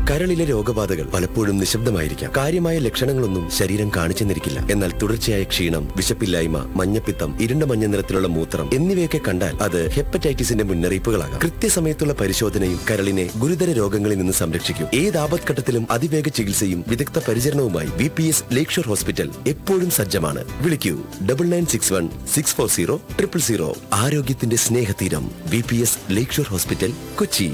കരളിലെ രോഗബാധകൾ പലപ്പോഴും നിശബ്ദമായിരിക്കാം കാര്യമായ ലക്ഷണങ്ങളൊന്നും ശരീരം കാണിച്ചെന്നിരിക്കില്ല എന്നാൽ തുടർച്ചയായ ക്ഷീണം വിശപ്പില്ലായ്മ മഞ്ഞപ്പിത്തം ഇരുണ്ട മഞ്ഞ നിറത്തിലുള്ള മൂത്രം എന്നിവയൊക്കെ കണ്ടാൽ അത് ഹെപ്പറ്റൈറ്റിസിന്റെ മുന്നറിയിപ്പുകളാകാം കൃത്യസമയത്തുള്ള പരിശോധനയും കരളിനെ ഗുരുതര രോഗങ്ങളിൽ നിന്ന് സംരക്ഷിക്കും ഏത് ആപത്ഘട്ടത്തിലും അതിവേഗ ചികിത്സയും വിദഗ്ധ പരിചരണവുമായി V P S lakeshore hospital എപ്പോഴും സജ്ജമാണ് വിളിക്കൂ double nine six one six four zero triple zero ആരോഗ്യത്തിന്റെ സ്നേഹതീരം V P S lakeshore hospital Kochi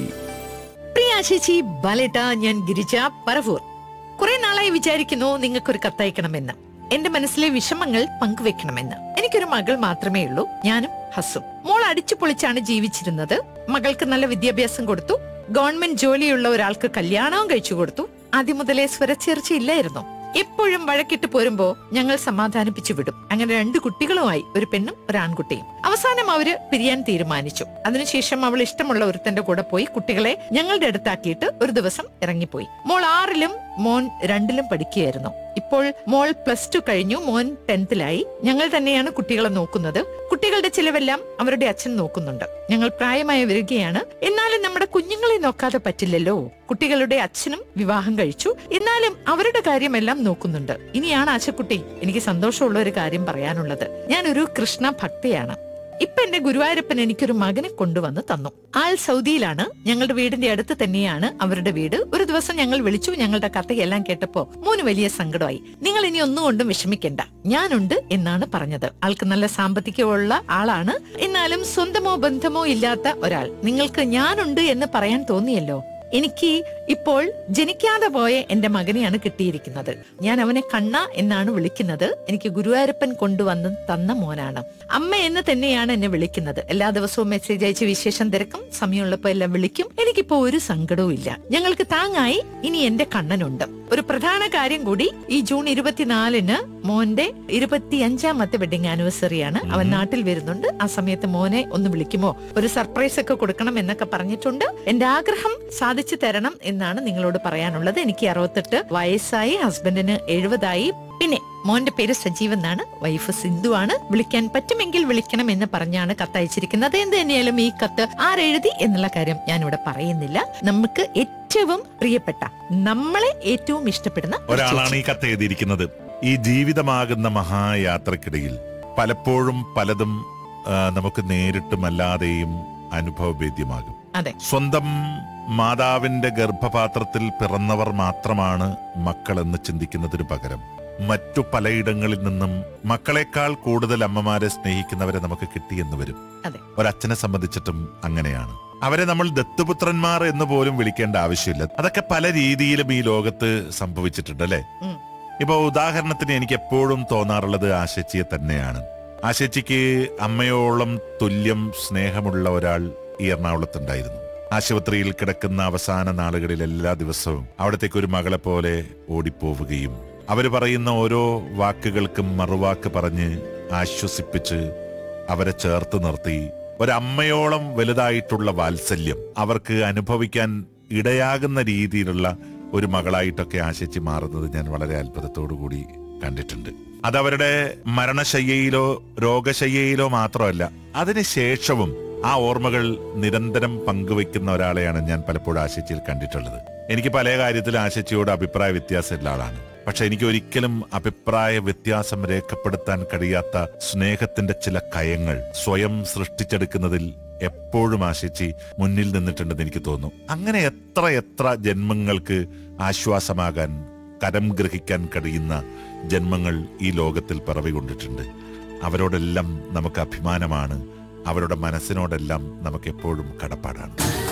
പ്രിയ ചേച്ചി ബാലേട്ട ഞാൻ ഗിരിജ പരവൂർ കുറെ നാളായി വിചാരിക്കുന്നു നിങ്ങൾക്കൊരു കത്തയക്കണമെന്ന് എന്റെ മനസ്സിലെ വിഷമങ്ങൾ പങ്കുവെക്കണമെന്ന് എനിക്കൊരു മകൾ മാത്രമേ ഉള്ളൂ ഞാനും ഹസും മോൾ അടിച്ചു പൊളിച്ചാണ് ജീവിച്ചിരുന്നത് മകൾക്ക് നല്ല വിദ്യാഭ്യാസം കൊടുത്തു ഗവൺമെന്റ് ജോലിയുള്ള ഒരാൾക്ക് കല്യാണവും കഴിച്ചു കൊടുത്തു ആദ്യം മുതലേ സ്വരച്ചേർച്ചയില്ലായിരുന്നു എപ്പോഴും വഴക്കിട്ട് പോരുമ്പോ ഞങ്ങൾ സമാധാനിപ്പിച്ചു വിടും അങ്ങനെ രണ്ട് കുട്ടികളുമായി ഒരു പെണ്ണും ഒരു ആൺകുട്ടിയും അവസാനം അവര് പിരിയാൻ തീരുമാനിച്ചു അതിനുശേഷം അവൾ ഇഷ്ടമുള്ള ഒരുത്തന്റെ കൂടെ പോയി കുട്ടികളെ ഞങ്ങളുടെ അടുത്താക്കിയിട്ട് ഒരു ദിവസം ഇറങ്ങിപ്പോയി മോൾ ആറിലും മോൻ രണ്ടിലും പഠിക്കുകയായിരുന്നു ഇപ്പോൾ മോൾ പ്ലസ് ടു കഴിഞ്ഞു മോൻ ടെൻത്തിലായി ഞങ്ങൾ തന്നെയാണ് കുട്ടികളെ നോക്കുന്നത് കുട്ടികളുടെ ചിലവെല്ലാം അവരുടെ അച്ഛൻ നോക്കുന്നുണ്ട് ഞങ്ങൾ പ്രായമായി വരികയാണ് എന്നാലും നമ്മുടെ കുഞ്ഞുങ്ങളെ നോക്കാതെ പറ്റില്ലല്ലോ കുട്ടികളുടെ അച്ഛനും വിവാഹം കഴിച്ചു എന്നാലും അവരുടെ കാര്യമെല്ലാം നോക്കുന്നുണ്ട് ഇനിയാണ് ആശക്കുട്ടി എനിക്ക് സന്തോഷമുള്ള ഒരു കാര്യം പറയാനുള്ളത് ഞാൻ ഒരു കൃഷ്ണ ഭക്തയാണ് ഇപ്പൊ എന്റെ ഗുരുവായൂരപ്പൻ എനിക്കൊരു മകനെ കൊണ്ടുവന്ന് തന്നു ആൾ സൗദിയിലാണ് ഞങ്ങളുടെ വീടിന്റെ അടുത്ത് തന്നെയാണ് അവരുടെ വീട് ഒരു ദിവസം ഞങ്ങൾ വിളിച്ചു ഞങ്ങളുടെ കഥയെല്ലാം കേട്ടപ്പോ മൂന്ന് വലിയ സങ്കടമായി നിങ്ങൾ ഇനി ഒന്നുകൊണ്ടും വിഷമിക്കണ്ട ഞാനുണ്ട് എന്നാണ് പറഞ്ഞത് ആൾക്ക് നല്ല സാമ്പത്തികമുള്ള ആളാണ് എന്നാലും സ്വന്തമോ ബന്ധമോ ഇല്ലാത്ത ഒരാൾ നിങ്ങൾക്ക് ഞാനുണ്ട് എന്ന് പറയാൻ തോന്നിയല്ലോ എനിക്ക് ഇപ്പോൾ ജനിക്കാതെ പോയ എന്റെ മകനെയാണ് കിട്ടിയിരിക്കുന്നത് ഞാൻ അവനെ കണ്ണ എന്നാണ് വിളിക്കുന്നത് എനിക്ക് ഗുരുവായൂരപ്പൻ കൊണ്ടുവന്ന് തന്ന മോനാണ് അമ്മ എന്ന് തന്നെയാണ് എന്നെ വിളിക്കുന്നത് എല്ലാ ദിവസവും മെസ്സേജ് അയച്ച് വിശേഷം തിരക്കും സമയമുള്ളപ്പോ എല്ലാം വിളിക്കും എനിക്കിപ്പോ ഒരു സങ്കടവും ഇല്ല ഞങ്ങൾക്ക് താങ്ങായി ഇനി എന്റെ കണ്ണനുണ്ട് ഒരു പ്രധാന കാര്യം കൂടി ഈ ജൂൺ ഇരുപത്തിനാലിന് മോന്റെ ഇരുപത്തിയഞ്ചാമത്തെ വെഡിങ് ആനിവേഴ്സറിയാണ് അവൻ നാട്ടിൽ വരുന്നുണ്ട് ആ സമയത്ത് മോനെ ഒന്ന് വിളിക്കുമോ ഒരു സർപ്രൈസ് ഒക്കെ കൊടുക്കണം എന്നൊക്കെ പറഞ്ഞിട്ടുണ്ട് എന്റെ ആഗ്രഹം സാധിച്ചു തരണം എന്നാണ് നിങ്ങളോട് പറയാനുള്ളത് എനിക്ക് അറുപത്തെട്ട് വയസ്സായി ഹസ്ബൻഡിന് എഴുപതായി പിന്നെ മോന്റെ പേര് സജീവ് എന്നാണ് വൈഫ് സിന്ധു ആണ് വിളിക്കാൻ പറ്റുമെങ്കിൽ വിളിക്കണം എന്ന് പറഞ്ഞാണ് കത്ത് അയച്ചിരിക്കുന്നത് എന്ത് തന്നെയാലും ഈ കത്ത് ആരെഴുതി എന്നുള്ള കാര്യം ഞാൻ ഇവിടെ പറയുന്നില്ല നമുക്ക് ഏറ്റവും പ്രിയപ്പെട്ട നമ്മളെ ഏറ്റവും ഇഷ്ടപ്പെടുന്ന ഒരു ഒരാളാണ് ചേച്ചി. ഈ കത്ത് എഴുതിയിരിക്കുന്നത് ഈ ജീവിതമാകുന്ന മഹായാത്രക്കിടയിൽ പലപ്പോഴും പലതും ആ, നമുക്ക് നേരിട്ടും അല്ലാതെയും അനുഭവവേദ്യമാകും അതെ സ്വന്തം മാതാവിന്റെ ഗർഭപാത്രത്തിൽ പിറന്നവർ മാത്രമാണ് മക്കളെന്ന് ചിന്തിക്കുന്നതിന് പകരം മറ്റു പലയിടങ്ങളിൽ നിന്നും മക്കളെക്കാൾ കൂടുതൽ അമ്മമാരെ സ്നേഹിക്കുന്നവരെ നമുക്ക് കിട്ടിയെന്ന് വരും അതെ. ഒരച്ഛനെ സംബന്ധിച്ചിട്ടും അങ്ങനെയാണ് അവരെ നമ്മൾ ദത്തുപുത്രന്മാർ എന്ന് പോലും വിളിക്കേണ്ട ആവശ്യമില്ല അതൊക്കെ പല രീതിയിലും ഈ ലോകത്ത് സംഭവിച്ചിട്ടുണ്ട് അല്ലെ ഉം. ഇപ്പൊ ഉദാഹരണത്തിന് എനിക്ക് എപ്പോഴും തോന്നാറുള്ളത് ആശച്ചിയെ തന്നെയാണ് ആശച്ചിക്ക് അമ്മയോളം തുല്യം സ്നേഹമുള്ള ഒരാൾ ഈ എറണാകുളത്തുണ്ടായിരുന്നു ആശുപത്രിയിൽ കിടക്കുന്ന അവസാന നാളുകളിൽ എല്ലാ ദിവസവും അവിടത്തേക്ക് ഒരു മകളെ പോലെ ഓടിപ്പോവുകയും അവര് പറയുന്ന ഓരോ വാക്കുകൾക്കും മറുവാക്ക് പറഞ്ഞ് ആശ്വസിപ്പിച്ച് അവരെ ചേർത്ത് നിർത്തി ഒരമ്മയോളം വലുതായിട്ടുള്ള വാത്സല്യം അവർക്ക് അനുഭവിക്കാൻ ഇടയാകുന്ന രീതിയിലുള്ള ഒരു മകളായിട്ടൊക്കെ ആശിച്ച് മാറുന്നത് ഞാൻ വളരെ അത്ഭുതത്തോടു കൂടി കണ്ടിട്ടുണ്ട് അതവരുടെ മരണശയ്യയിലോ രോഗശയ്യയിലോ മാത്രമല്ല അതിനുശേഷവും ആ ഓർമ്മകൾ നിരന്തരം പങ്കുവെക്കുന്ന ഒരാളെയാണ് ഞാൻ പലപ്പോഴും ആശിച്ചിൽ കണ്ടിട്ടുള്ളത് എനിക്ക് പല കാര്യത്തിൽ ആശിച്ചയോട് അഭിപ്രായ വ്യത്യാസമുള്ള ആളാണ് പക്ഷെ എനിക്ക് ഒരിക്കലും അഭിപ്രായ വ്യത്യാസം രേഖപ്പെടുത്താൻ കഴിയാത്ത സ്നേഹത്തിന്റെ ചില കയങ്ങൾ സ്വയം സൃഷ്ടിച്ചെടുക്കുന്നതിൽ എപ്പോഴും ആശിച്ച് മുന്നിൽ നിന്നിട്ടുണ്ടെന്ന് എനിക്ക് തോന്നുന്നു അങ്ങനെ എത്ര എത്ര ജന്മങ്ങൾക്ക് ആശ്വാസമാകാൻ കരം ഗ്രഹിക്കാൻ കഴിയുന്ന ജന്മങ്ങൾ ഈ ലോകത്തിൽ പിറവികൊണ്ടിട്ടുണ്ട് അവരോടെല്ലാം നമുക്ക് അഭിമാനമാണ് അവരുടെ മനസ്സിനോടെല്ലാം നമുക്ക് എപ്പോഴും കടപ്പാടാണ്